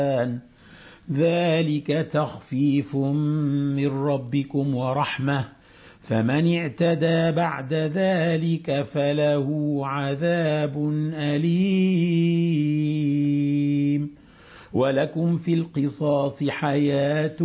ذلك تخفيف من ربكم ورحمة فمن اعتدى بعد ذلك فله عذاب أليم ولكم في القصاص حياة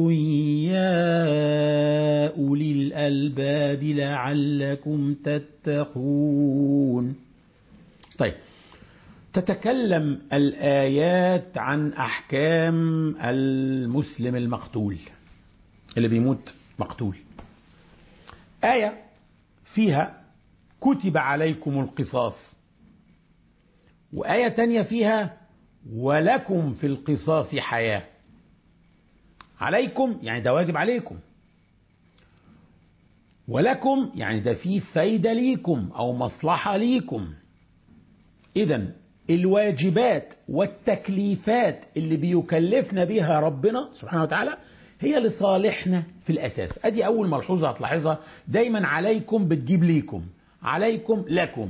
يا أولي الألباب لعلكم تتقون طيب تتكلم الآيات عن أحكام المسلم المقتول اللي بيموت مقتول آية فيها كتب عليكم القصاص وآية تانية فيها ولكم في القصاص حياة عليكم يعني ده واجب عليكم ولكم يعني ده فيه فايدة ليكم أو مصلحة ليكم إذا الواجبات والتكليفات اللي بيكلفنا بها ربنا سبحانه وتعالى هي لصالحنا في الأساس أدي أول ملحوظة هتلاحظها دايما عليكم بتجيب ليكم عليكم لكم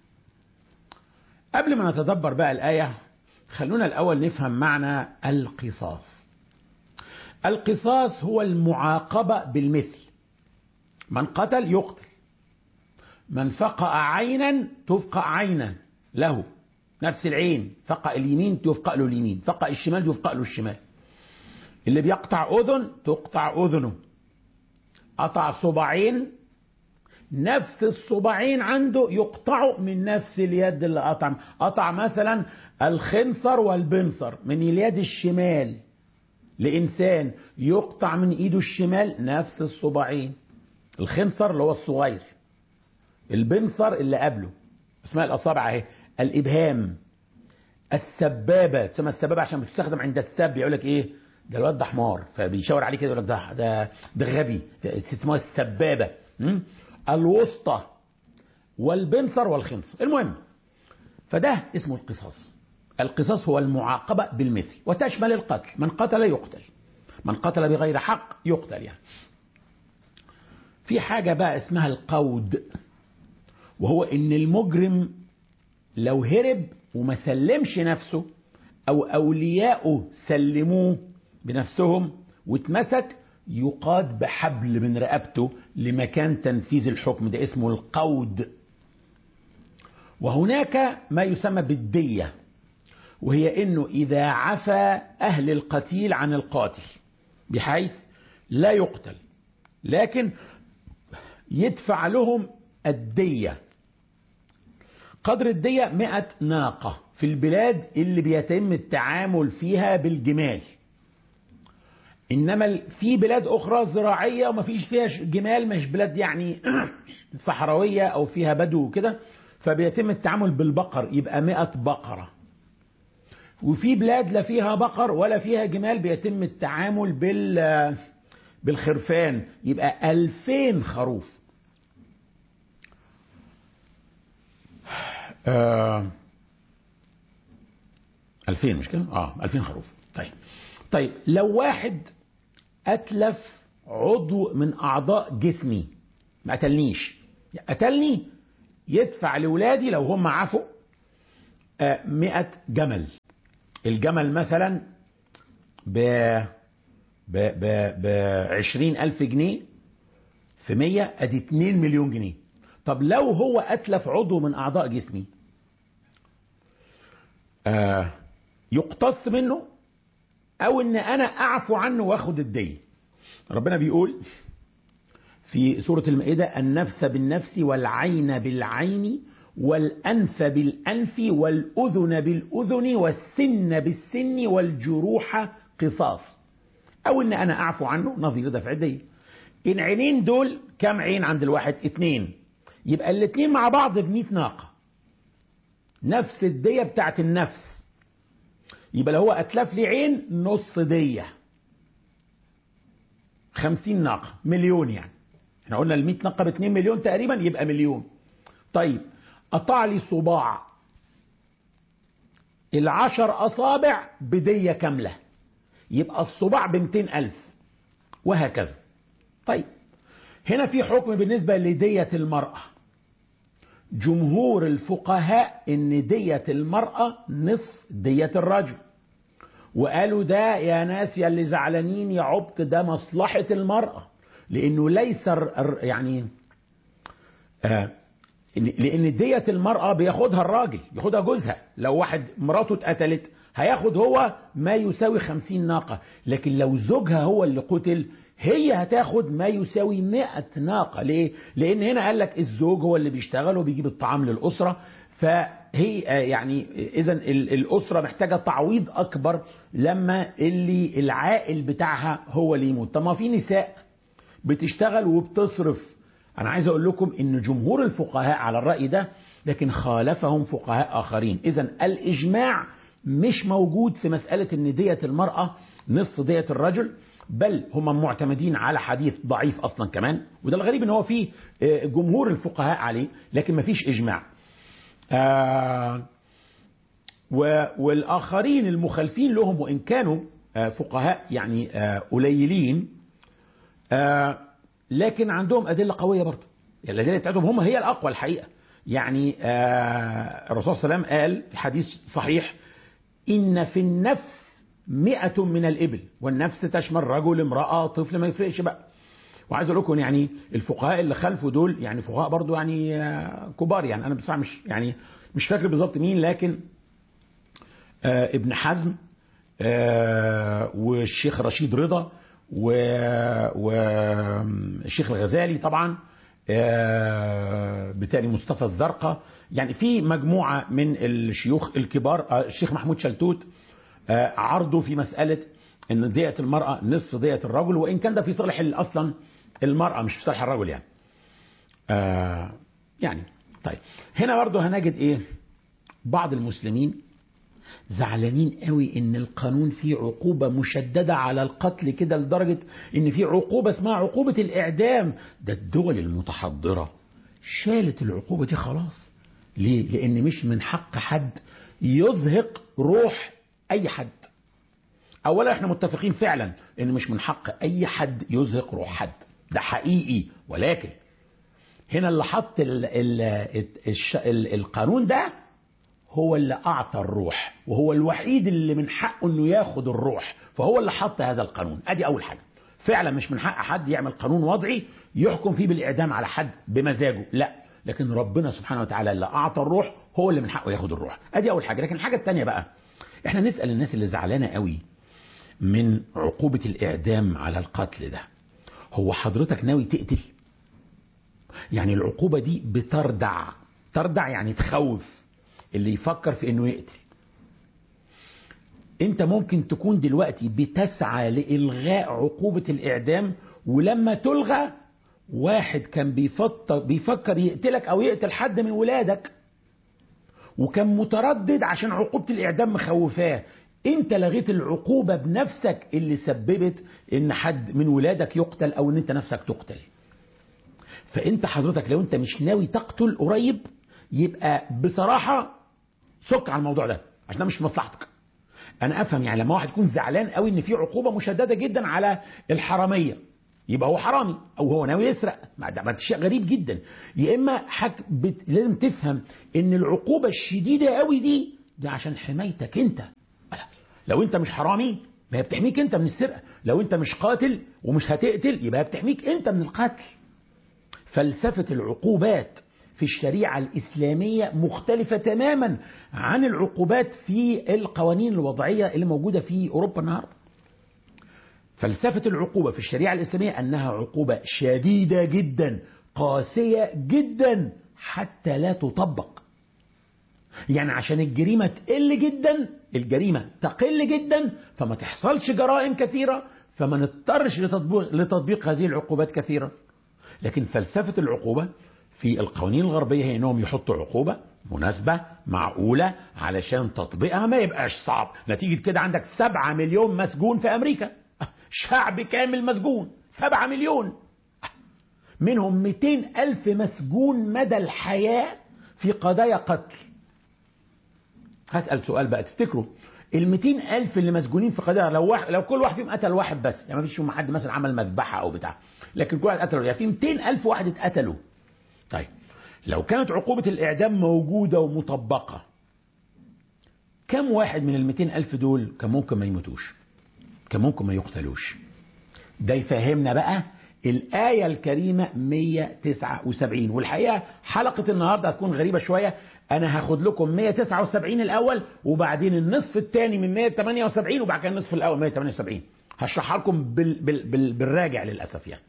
قبل ما نتدبر بقى الآية خلونا الأول نفهم معنى القصاص القصاص هو المعاقبة بالمثل من قتل يقتل من فقأ عينا تفقأ عينا له نفس العين فقأ اليمين تفقأ له اليمين فقأ الشمال يفقأ له الشمال اللي بيقطع أذن تقطع أذنه قطع صباعين نفس الصباعين عنده يقطعوا من نفس اليد اللي قطع قطع مثلا الخنصر والبنصر من اليد الشمال لإنسان يقطع من إيده الشمال نفس الصباعين الخنصر اللي هو الصغير البنصر اللي قبله اسمها الأصابع اهي الإبهام السبابة تسمى السبابة عشان بتستخدم عند السب يقول لك إيه ده الواد ده حمار فبيشاور عليه كده يقول لك ده ده ده غبي اسمها السبابة م? الوسطى والبنصر والخنصر المهم فده اسمه القصاص القصاص هو المعاقبة بالمثل وتشمل القتل من قتل يقتل من قتل بغير حق يقتل يعني في حاجة بقى اسمها القود وهو ان المجرم لو هرب وما سلمش نفسه او اولياؤه سلموه بنفسهم واتمسك يقاد بحبل من رقبته لمكان تنفيذ الحكم ده اسمه القود وهناك ما يسمى بالدية وهي انه اذا عفى اهل القتيل عن القاتل بحيث لا يقتل لكن يدفع لهم الدية قدر الدية مئة ناقة في البلاد اللي بيتم التعامل فيها بالجمال انما في بلاد اخرى زراعيه وما فيش فيها جمال مش بلاد يعني صحراويه او فيها بدو وكده فبيتم التعامل بالبقر يبقى مئة بقره وفي بلاد لا فيها بقر ولا فيها جمال بيتم التعامل بال بالخرفان يبقى ألفين خروف آه ألفين مش كده؟ اه ألفين خروف طيب طيب لو واحد أتلف عضو من أعضاء جسمي ما قتلنيش قتلني يدفع لولادي لو هم عفوا آه مئة جمل الجمل مثلا ب ب ب ب عشرين ألف جنيه في مية أدي اتنين مليون جنيه طب لو هو أتلف عضو من أعضاء جسمي آه يقتص منه أو إن أنا أعفو عنه وآخد الدية ربنا بيقول في سورة المائدة النفس بالنفس والعين بالعين والأنف بالأنف والأذن بالأذن والسن بالسن والجروح قصاص أو إن أنا أعفو عنه نظير دفع الدية إن عينين دول كم عين عند الواحد اتنين يبقى الاتنين مع بعض بمئة ناقة نفس الدية بتاعت النفس يبقى لو هو أتلف لي عين نص دية خمسين ناقة مليون يعني احنا قلنا المئة ناقة باتنين مليون تقريبا يبقى مليون طيب قطع لي صباع العشر أصابع بدية كاملة يبقى الصباع بمتين ألف وهكذا طيب هنا في حكم بالنسبة لدية المرأة جمهور الفقهاء ان دية المرأة نصف دية الرجل وقالوا ده يا ناس يا اللي زعلانين يا عبط ده مصلحة المرأة لأنه ليس يعني آه لأن دية المرأة بياخدها الراجل بياخدها جوزها لو واحد مراته اتقتلت هياخد هو ما يساوي خمسين ناقة لكن لو زوجها هو اللي قتل هي هتاخد ما يساوي مئة ناقة ليه؟ لأن هنا قال لك الزوج هو اللي بيشتغل وبيجيب الطعام للأسرة فهي يعني إذا الأسرة محتاجة تعويض أكبر لما اللي العائل بتاعها هو اللي يموت طب ما في نساء بتشتغل وبتصرف أنا عايز أقول لكم إن جمهور الفقهاء على الرأي ده لكن خالفهم فقهاء آخرين إذا الإجماع مش موجود في مسألة إن دية المرأة نصف دية الرجل بل هم معتمدين على حديث ضعيف أصلا كمان وده الغريب إن هو فيه جمهور الفقهاء عليه لكن ما فيش إجماع آه والآخرين المخالفين لهم وإن كانوا آه فقهاء يعني آه قليلين آه لكن عندهم أدلة قوية برضه يعني الأدلة بتاعتهم هم هي الأقوى الحقيقة يعني آه الرسول صلى الله عليه وسلم قال في حديث صحيح إن في النفس مئة من الإبل والنفس تشمل رجل امرأة طفل ما يفرقش بقى وعايز اقول لكم يعني الفقهاء اللي خلفوا دول يعني فقهاء برضو يعني كبار يعني انا بصراحه مش يعني مش فاكر بالظبط مين لكن آه ابن حزم آه والشيخ رشيد رضا والشيخ الغزالي طبعا آه بالتالي مصطفى الزرقاء يعني في مجموعه من الشيوخ الكبار الشيخ محمود شلتوت عرضوا في مساله ان دية المرأة نصف دية الرجل وإن كان ده في صالح أصلا المرأة مش في صالح الرجل يعني آه يعني طيب هنا برضه هنجد ايه بعض المسلمين زعلانين قوي ان القانون فيه عقوبة مشددة على القتل كده لدرجة ان في عقوبة اسمها عقوبة الاعدام ده الدول المتحضرة شالت العقوبة دي خلاص ليه لان مش من حق حد يزهق روح اي حد اولا احنا متفقين فعلا ان مش من حق اي حد يزهق روح حد ده حقيقي ولكن هنا اللي حط ال ال ال القانون ده هو اللي اعطى الروح وهو الوحيد اللي من حقه انه ياخد الروح فهو اللي حط هذا القانون ادي اول حاجه فعلا مش من حق حد يعمل قانون وضعي يحكم فيه بالاعدام على حد بمزاجه لا لكن ربنا سبحانه وتعالى اللي اعطى الروح هو اللي من حقه ياخد الروح ادي اول حاجه لكن الحاجه الثانيه بقى احنا نسال الناس اللي زعلانه قوي من عقوبة الإعدام على القتل ده هو حضرتك ناوي تقتل يعني العقوبة دي بتردع تردع يعني تخوف اللي يفكر في انه يقتل انت ممكن تكون دلوقتي بتسعى لإلغاء عقوبة الإعدام ولما تلغى واحد كان بيفكر, بيفكر يقتلك أو يقتل حد من ولادك وكان متردد عشان عقوبة الإعدام مخوفاه انت لغيت العقوبة بنفسك اللي سببت ان حد من ولادك يقتل او ان انت نفسك تقتل فانت حضرتك لو انت مش ناوي تقتل قريب يبقى بصراحة سك على الموضوع ده عشان ده مش في مصلحتك انا افهم يعني لما واحد يكون زعلان قوي ان في عقوبة مشددة جدا على الحرامية يبقى هو حرامي او هو ناوي يسرق ما ده شيء غريب جدا يا اما حك بت... لازم تفهم ان العقوبة الشديدة قوي دي ده عشان حمايتك انت لو انت مش حرامي ما هي بتحميك انت من السرقه لو انت مش قاتل ومش هتقتل يبقى بتحميك انت من القتل فلسفه العقوبات في الشريعه الاسلاميه مختلفه تماما عن العقوبات في القوانين الوضعيه اللي موجوده في اوروبا النهارده فلسفه العقوبه في الشريعه الاسلاميه انها عقوبه شديده جدا قاسيه جدا حتى لا تطبق يعني عشان الجريمة تقل جدا الجريمة تقل جدا فما تحصلش جرائم كثيرة فما نضطرش لتطبيق, لتطبيق هذه العقوبات كثيرا لكن فلسفة العقوبة في القوانين الغربية هي انهم يحطوا عقوبة مناسبة معقولة علشان تطبيقها ما يبقاش صعب نتيجة كده عندك سبعة مليون مسجون في أمريكا شعب كامل مسجون سبعة مليون منهم 200 ألف مسجون مدى الحياة في قضايا قتل هسأل سؤال بقى تفتكروا ال 200 ألف اللي مسجونين في قضايا لو واحد لو كل واحد فيهم قتل واحد بس يعني ما فيش فيهم حد مثلا عمل مذبحة أو بتاع لكن كل واحد قتل يعني في 200 ألف واحد اتقتلوا طيب لو كانت عقوبة الإعدام موجودة ومطبقة كم واحد من المئتين ألف دول كان ممكن ما يموتوش كان ممكن ما يقتلوش ده يفهمنا بقى الآية الكريمة 179 والحقيقة حلقة النهاردة هتكون غريبة شوية أنا هاخد لكم 179 الأول وبعدين النصف الثاني من 178 وبعد كده النصف الأول 178 هشرحها لكم بال بال بال بالراجع للأسف يعني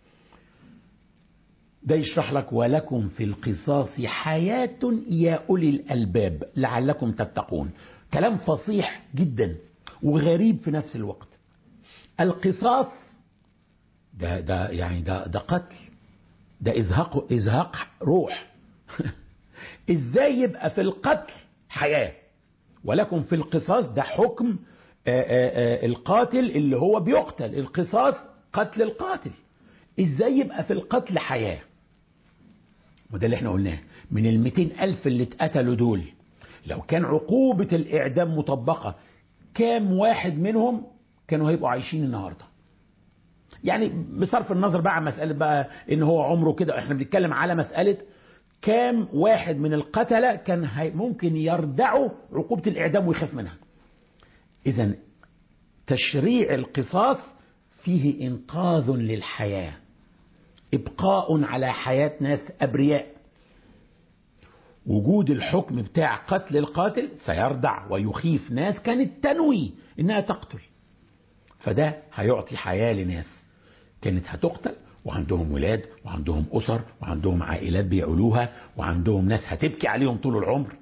ده يشرح لك ولكم في القصاص حياة يا أولي الألباب لعلكم تتقون كلام فصيح جدا وغريب في نفس الوقت القصاص ده ده يعني ده ده قتل ده ازهاق ازهاق روح ازاي يبقى في القتل حياه ولكم في القصاص ده حكم آآ آآ القاتل اللي هو بيقتل القصاص قتل القاتل ازاي يبقى في القتل حياه وده اللي احنا قلناه من المئتين ألف اللي اتقتلوا دول لو كان عقوبة الإعدام مطبقة كام واحد منهم كانوا هيبقوا عايشين النهارده يعني بصرف النظر بقى عن مسألة بقى ان هو عمره كده احنا بنتكلم على مسألة كام واحد من القتلة كان هي ممكن يردعوا عقوبة الإعدام ويخاف منها إذا تشريع القصاص فيه إنقاذ للحياة إبقاء على حياة ناس أبرياء وجود الحكم بتاع قتل القاتل سيردع ويخيف ناس كانت تنوي إنها تقتل فده هيعطي حياة لناس كانت هتقتل وعندهم ولاد وعندهم أسر وعندهم عائلات بيعولوها وعندهم ناس هتبكي عليهم طول العمر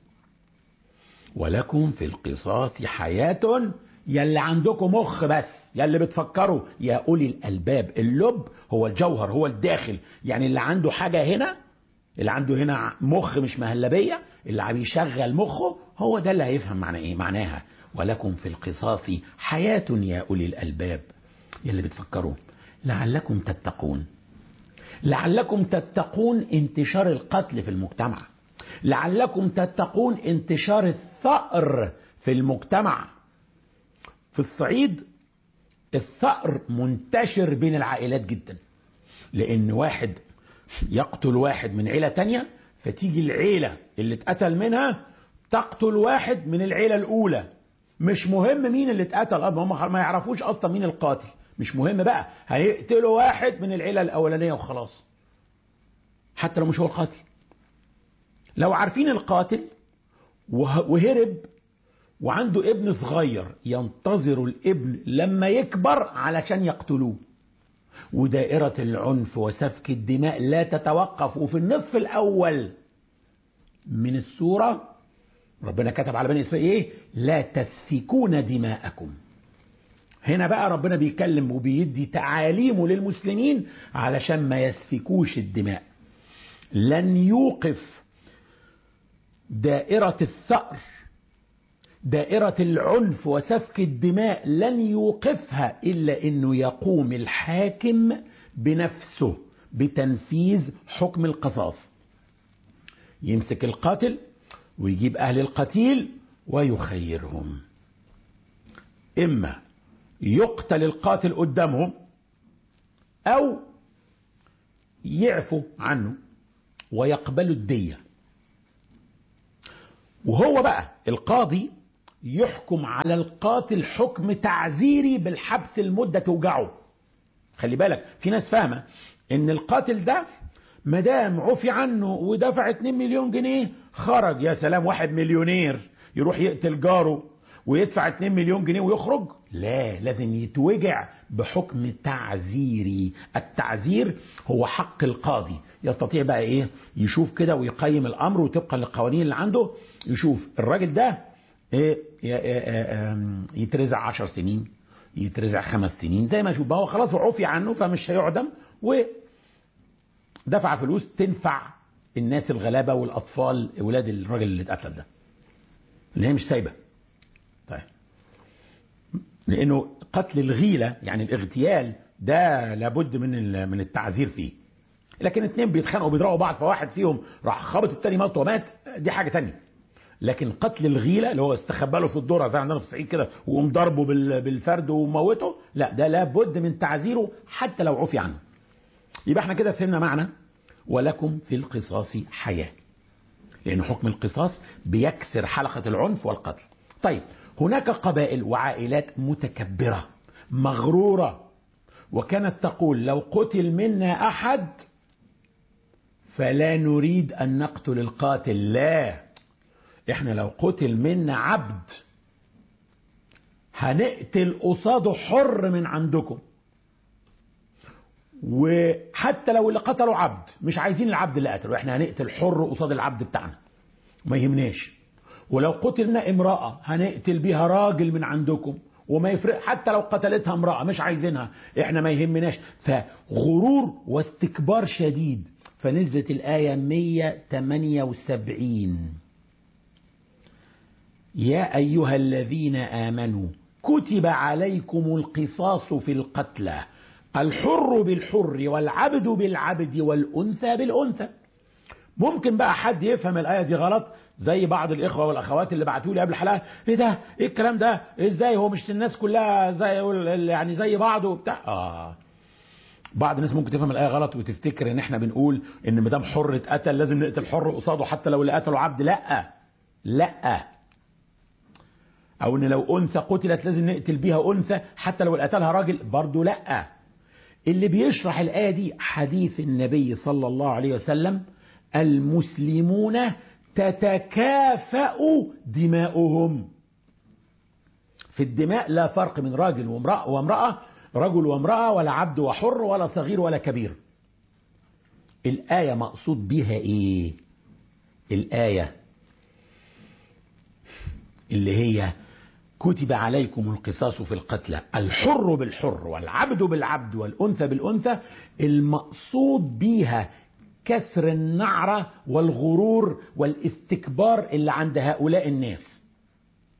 ولكم في القصاص حياة يلي عندكم مخ بس يلي بتفكروا يا أولي الألباب اللب هو الجوهر هو الداخل يعني اللي عنده حاجة هنا اللي عنده هنا مخ مش مهلبية اللي بيشغل مخه هو ده اللي هيفهم معنى ايه معناها ولكم في القصاص حياة يا أولي الألباب يلي بتفكروا لعلكم تتقون لعلكم تتقون انتشار القتل في المجتمع لعلكم تتقون انتشار الثأر في المجتمع في الصعيد الثأر منتشر بين العائلات جدا لأن واحد يقتل واحد من عيلة تانية فتيجي العيلة اللي اتقتل منها تقتل واحد من العيلة الأولى مش مهم مين اللي اتقتل هم ما يعرفوش أصلا مين القاتل مش مهم بقى هيقتلوا واحد من العيلة الأولانية وخلاص حتى لو مش هو القاتل لو عارفين القاتل وهرب وعنده ابن صغير ينتظر الابن لما يكبر علشان يقتلوه ودائرة العنف وسفك الدماء لا تتوقف وفي النصف الأول من السورة ربنا كتب على بني إسرائيل إيه لا تسفكون دماءكم هنا بقى ربنا بيتكلم وبيدي تعاليمه للمسلمين علشان ما يسفكوش الدماء لن يوقف دائرة الثأر دائرة العنف وسفك الدماء لن يوقفها إلا أنه يقوم الحاكم بنفسه بتنفيذ حكم القصاص يمسك القاتل ويجيب أهل القتيل ويخيرهم إما يقتل القاتل قدامهم أو يعفوا عنه ويقبلوا الدية وهو بقى القاضي يحكم على القاتل حكم تعزيري بالحبس المدة توجعه خلي بالك في ناس فاهمة ان القاتل ده مدام عفي عنه ودفع 2 مليون جنيه خرج يا سلام واحد مليونير يروح يقتل جاره ويدفع 2 مليون جنيه ويخرج لا لازم يتوجع بحكم تعزيري التعزير هو حق القاضي يستطيع بقى ايه يشوف كده ويقيم الامر وطبقا للقوانين اللي عنده يشوف الراجل ده إيه يترزع عشر سنين يترزع خمس سنين زي ما يشوف هو خلاص عفي عنه فمش هيعدم ودفع فلوس تنفع الناس الغلابة والأطفال ولاد الراجل اللي اتقتل ده اللي هي مش سايبة طيب لأنه قتل الغيلة يعني الاغتيال ده لابد من من التعذير فيه لكن اتنين بيتخانقوا بيضربوا بعض فواحد فيهم راح خبط التاني موت ومات دي حاجة تانية لكن قتل الغيلة اللي هو استخبى له في الدورة زي عندنا في الصعيد كده وقوم ضربه بالفرد وموته لا ده لابد من تعذيره حتى لو عفي عنه يبقى احنا كده فهمنا معنى ولكم في القصاص حياة لأن حكم القصاص بيكسر حلقة العنف والقتل طيب هناك قبائل وعائلات متكبرة مغرورة وكانت تقول لو قتل منا أحد فلا نريد أن نقتل القاتل لا احنا لو قتل منا عبد هنقتل قصاده حر من عندكم وحتى لو اللي قتلوا عبد مش عايزين العبد اللي قتله احنا هنقتل حر قصاد العبد بتاعنا ما يهمناش ولو قتلنا امرأة هنقتل بيها راجل من عندكم وما يفرق حتى لو قتلتها امرأة مش عايزينها احنا ما يهمناش فغرور واستكبار شديد فنزلت الآية 178 يا أيها الذين آمنوا كتب عليكم القصاص في القتلى الحر بالحر والعبد بالعبد والأنثى بالأنثى ممكن بقى حد يفهم الآية دي غلط زي بعض الإخوة والأخوات اللي بعتوا لي قبل الحلقة إيه ده إيه الكلام ده إزاي هو مش الناس كلها زي يعني زي بعض وبتاع آه بعض الناس ممكن تفهم الآية غلط وتفتكر إن إحنا بنقول إن ما دام حر اتقتل لازم نقتل حر قصاده حتى لو اللي قتله عبد لأ لأ أو إن لو أنثى قتلت لازم نقتل بيها أنثى حتى لو اللي قتلها راجل برضه لأ اللي بيشرح الآية دي حديث النبي صلى الله عليه وسلم المسلمون تتكافأ دماؤهم في الدماء لا فرق من راجل وامرأة, وامرأة رجل وامرأة ولا عبد وحر ولا صغير ولا كبير الآية مقصود بها إيه الآية اللي هي كتب عليكم القصاص في القتلى الحر بالحر والعبد بالعبد والأنثى بالأنثى المقصود بيها كسر النعرة والغرور والاستكبار اللي عند هؤلاء الناس